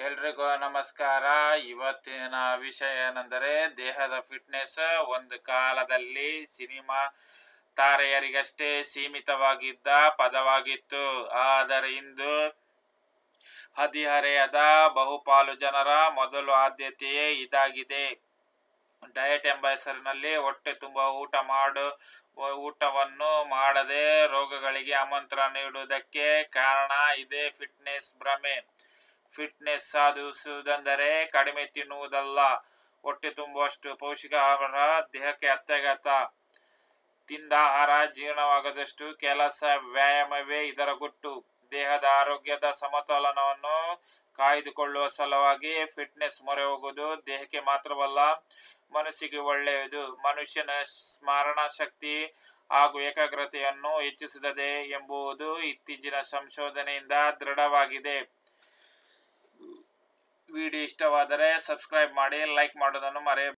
ಎಲ್ರಿಗೂ ನಮಸ್ಕಾರ ಇವತ್ತಿನ ವಿಷಯ ಏನೆಂದರೆ ದೇಹದ ಫಿಟ್ನೆಸ್ ಒಂದು ಕಾಲದಲ್ಲಿ ಸಿನಿಮಾ ತಾರೆಯರಿಗಷ್ಟೇ ಸೀಮಿತವಾಗಿದ್ದ ಪದವಾಗಿತ್ತು ಆದರೆ ಇಂದು ಹದಿಹರೆಯದ ಬಹುಪಾಲು ಜನರ ಮೊದಲು ಆದ್ಯತೆಯೇ ಇದಾಗಿದೆ ಡಯಟ್ ಎಂಬ ಹೆಸರಿನಲ್ಲಿ ಹೊಟ್ಟೆ ತುಂಬ ಊಟ ಮಾಡು ಊಟವನ್ನು ಮಾಡದೆ ರೋಗಗಳಿಗೆ ಆಮಂತ್ರಣ ನೀಡುವುದಕ್ಕೆ ಕಾರಣ ಇದೆ ಫಿಟ್ನೆಸ್ ಭ್ರಮೆ ಫಿಟ್ನೆಸ್ ಸಾಧಿಸುವುದೆಂದರೆ ಕಡಿಮೆ ತಿನ್ನುವುದಲ್ಲ ಹೊಟ್ಟೆ ತುಂಬುವಷ್ಟು ಪೌಷ್ಟಿಕ ಆಹಾರ ದೇಹಕ್ಕೆ ಅತ್ಯಗತ್ಯ ತಿಂದ ಆಹಾರ ಜೀರ್ಣವಾಗದಷ್ಟು ಕೆಲಸ ವ್ಯಾಯಾಮವೇ ಇದರ ಗುಟ್ಟು ದೇಹದ ಆರೋಗ್ಯದ ಸಮತೋಲನವನ್ನು ಕಾಯ್ದುಕೊಳ್ಳುವ ಸಲುವಾಗಿ ಫಿಟ್ನೆಸ್ ಮೊರೆ ಹೋಗುವುದು ದೇಹಕ್ಕೆ ಮಾತ್ರವಲ್ಲ ಮನಸ್ಸಿಗೆ ಒಳ್ಳೆಯದು ಮನುಷ್ಯನ ಸ್ಮರಣ ಶಕ್ತಿ ಹಾಗೂ ಏಕಾಗ್ರತೆಯನ್ನು ಹೆಚ್ಚಿಸುತ್ತದೆ ಎಂಬುದು ಇತ್ತೀಚಿನ ಸಂಶೋಧನೆಯಿಂದ ದೃಢವಾಗಿದೆ ವಿಡಿಯೋ ಇಷ್ಟವಾದರೆ ಸಬ್ಸ್ಕ್ರೈಬ್ ಮಾಡಿ ಲೈಕ್ ಮಾಡೋದನ್ನು ಮರೆಯ